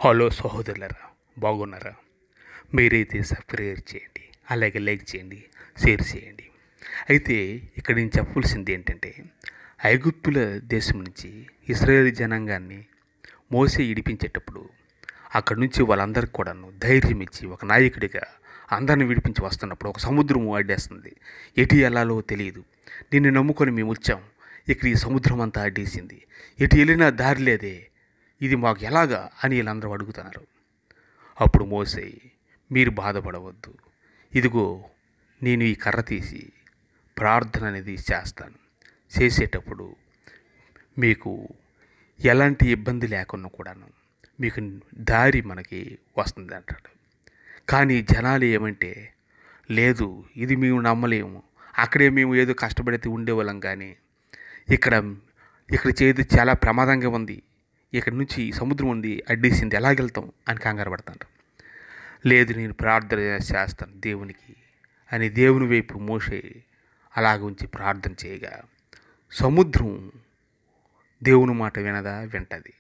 hello సహోదరులరా బాగున్నారా మీరైతే సబ్స్క్రైబ్ చేయండి అలాగే లైక్ చేయండి షేర్ చేయండి అయితే ఇక్కడ నేను చెప్పవలసింది ఏంటంటే ఐగుప్తుల దేశం నుంచి ఇస్రాయేల్ జనాంగాన్ని మోసే ఇడిపించేటప్పుడు అక్కడి నుంచి వాళ్ళందరికీ కూడాను ధైర్యం ఇచ్చి ఒక నాయకుడిగా అందరిని విడిపించి వస్తున్నప్పుడు ఒక సముద్రం అడ్డేస్తుంది ఎటు వెళ్ళాలో తెలియదు నిన్ను నమ్ముకొని మేము వచ్చాం ఇక్కడ ఈ సముద్రం అంతా అడ్డేసింది ఎటు వెళ్ళినా దారి లేదే ఇది మాకు ఎలాగా అని వీళ్ళందరూ అడుగుతున్నారు అప్పుడు మోసే మీరు బాధపడవద్దు ఇదిగో నేను ఈ కర్ర తీసి ప్రార్థన అనేది చేస్తాను చేసేటప్పుడు మీకు ఎలాంటి ఇబ్బంది లేకుండా కూడాను మీకు దారి మనకి వస్తుంది అంటాడు కానీ జనాలు ఏమంటే లేదు ఇది మేము నమ్మలేము అక్కడే మేము ఏదో కష్టపడితే ఉండేవాళ్ళం కానీ ఇక్కడ ఇక్కడ చేది చాలా ప్రమాదంగా ఉంది ఇక్కడ నుంచి సముద్రం ఉంది అడ్డేసింది ఎలాగెళ్తాం అని కంగారు పడతాను లేదు నేను ప్రార్థన చేస్తాను దేవునికి అని దేవుని వైపు మోసే అలాగ ఉంచి ప్రార్థన చేయగా సముద్రం దేవుని మాట వినదా వింటది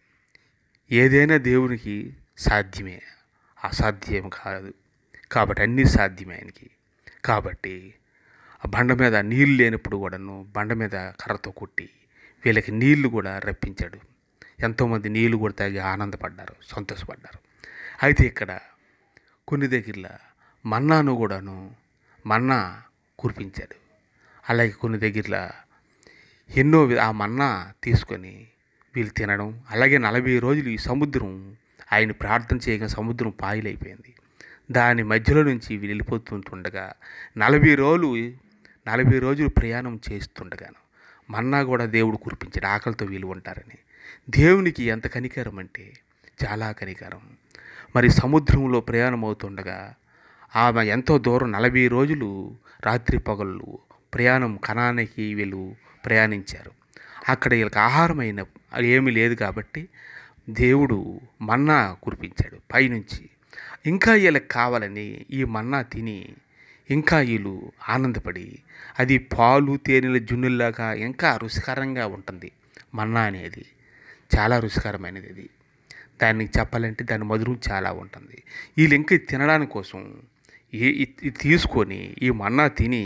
ఏదైనా దేవునికి సాధ్యమే అసాధ్యం కాదు కాబట్టి అన్నీ సాధ్యమే ఆయనకి కాబట్టి ఆ బండ మీద నీళ్ళు లేనప్పుడు కూడాను బండ మీద కర్రతో కొట్టి వీళ్ళకి నీళ్లు కూడా రప్పించాడు ఎంతోమంది నీళ్లు కూడా తాగి ఆనందపడ్డారు సంతోషపడ్డారు అయితే ఇక్కడ కొన్ని దగ్గరలో మన్నాను కూడాను మన్నా కురిపించాడు అలాగే కొన్ని దగ్గరలో ఎన్నో వి- ఆ మన్నా తీసుకొని వీళ్ళు తినడం అలాగే నలభై రోజులు ఈ సముద్రం ఆయన ప్రార్థన చేయగా సముద్రం పాయలైపోయింది దాని మధ్యలో నుంచి వీళ్ళు వెళ్ళిపోతుంటుండగా నలభై రోజులు నలభై రోజులు ప్రయాణం చేస్తుండగాను మన్నా కూడా దేవుడు కురిపించాడు ఆకలితో వీళ్ళు ఉంటారని దేవునికి ఎంత కనికరం అంటే చాలా కనికరం మరి సముద్రంలో ప్రయాణం అవుతుండగా ఆమె ఎంతో దూరం నలభై రోజులు రాత్రి పగళ్ళు ప్రయాణం కణానికి వీళ్ళు ప్రయాణించారు అక్కడ వీళ్ళకి ఆహారమైన ఏమీ లేదు కాబట్టి దేవుడు మన్నా కురిపించాడు పైనుంచి ఇంకా వీళ్ళకి కావాలని ఈ మన్నా తిని ఇంకా వీళ్ళు ఆనందపడి అది పాలు తేనెల జున్నుల్లాగా ఇంకా రుచికరంగా ఉంటుంది మన్నా అనేది చాలా రుచికరమైనది అది దాన్ని చెప్పాలంటే దాని మధురం చాలా ఉంటుంది వీళ్ళు ఇంకా ఇది తినడానికి కోసం ఏ ఇది ఇది తీసుకొని ఈ మన్నా తిని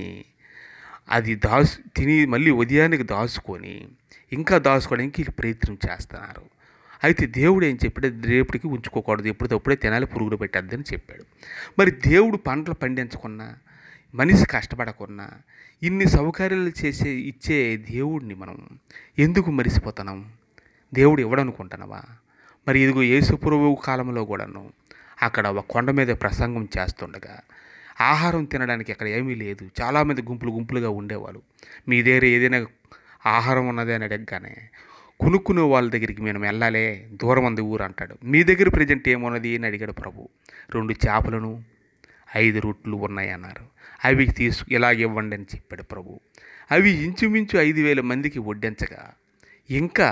అది దాసు తిని మళ్ళీ ఉదయానికి దాచుకొని ఇంకా దాచుకోవడానికి వీళ్ళు ప్రయత్నం చేస్తున్నారు అయితే దేవుడు ఏం చెప్పాడు రేపటికి ఉంచుకోకూడదు ఎప్పటికప్పుడే తినాలి పురుగులు పెట్టద్దని చెప్పాడు మరి దేవుడు పంటలు పండించకున్నా మనిషి కష్టపడకున్నా ఇన్ని సౌకర్యాలు చేసే ఇచ్చే దేవుడిని మనం ఎందుకు మరిసిపోతున్నాం దేవుడు ఇవ్వడనుకుంటున్నావా మరి ఇదిగో యేసుప్రభు కాలంలో కూడాను అక్కడ ఒక కొండ మీద ప్రసంగం చేస్తుండగా ఆహారం తినడానికి అక్కడ ఏమీ లేదు చాలామంది గుంపులు గుంపులుగా ఉండేవాళ్ళు మీ దగ్గర ఏదైనా ఆహారం ఉన్నది అని అడగగానే కొనుక్కునే వాళ్ళ దగ్గరికి మేము వెళ్ళాలే దూరం ఉంది ఊరు అంటాడు మీ దగ్గర ప్రజెంట్ ఏమున్నది అని అడిగాడు ప్రభు రెండు చేపలను ఐదు రొట్లు ఉన్నాయి అన్నారు అవి తీసు ఇలాగ ఇవ్వండి అని చెప్పాడు ప్రభు అవి ఇంచుమించు ఐదు వేల మందికి వడ్డించగా ఇంకా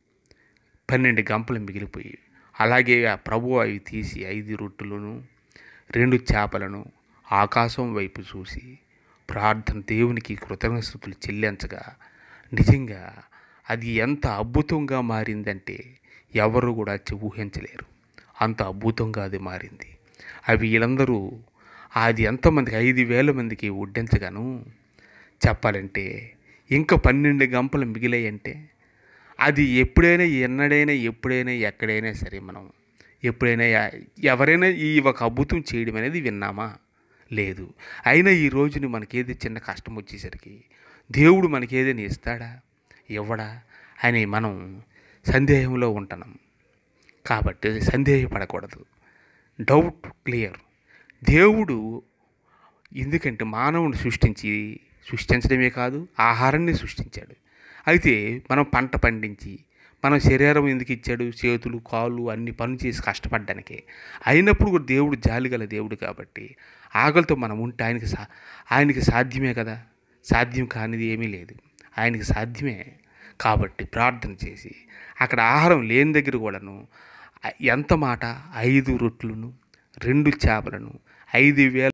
పన్నెండు గంపలు మిగిలిపోయి అలాగే ఆ ప్రభు అవి తీసి ఐదు రొట్టెలను రెండు చేపలను ఆకాశం వైపు చూసి ప్రార్థన దేవునికి కృతజ్ఞతలు చెల్లించగా నిజంగా అది ఎంత అద్భుతంగా మారిందంటే ఎవరు కూడా చె- ఊహించలేరు అంత అద్భుతంగా అది మారింది అవి వీళ్ళందరూ అది ఎంతమందికి ఐదు వేల మందికి వడ్డించగాను చెప్పాలంటే ఇంకా పన్నెండు గంపలు మిగిలాయంటే అది ఎప్పుడైనా ఎన్నడైనా ఎప్పుడైనా ఎక్కడైనా సరే మనం ఎప్పుడైనా ఎ- ఎవరైనా ఈ ఒక అద్భుతం చేయడం అనేది విన్నామా లేదు అయినా ఈ రోజుని మనకేది చిన్న కష్టం వచ్చేసరికి దేవుడు మనకి ఏదైనా ఇస్తాడా ఇవ్వడా అని మనం సందేహంలో ఉంటున్నాం కాబట్టి సందేహపడకూడదు డౌట్ క్లియర్ దేవుడు ఎందుకంటే మానవుని సృష్టించి సృష్టించడమే కాదు ఆహారాన్ని సృష్టించాడు అయితే మనం పంట పండించి మన శరీరం ఎందుకు ఇచ్చాడు చేతులు కాళ్ళు అన్ని పనులు చేసి కష్టపడడానికే అయినప్పుడు కూడా దేవుడు జాలిగల దేవుడు కాబట్టి ఆకలితో మనం ఉంటే ఆయనకి సా ఆయనకి సాధ్యమే కదా సాధ్యం కానిది ఏమీ లేదు ఆయనకి సాధ్యమే కాబట్టి ప్రార్థన చేసి అక్కడ ఆహారం లేని దగ్గర కూడాను ఎంత మాట ఐదు రొట్లను రెండు చేపలను ఐదు వేల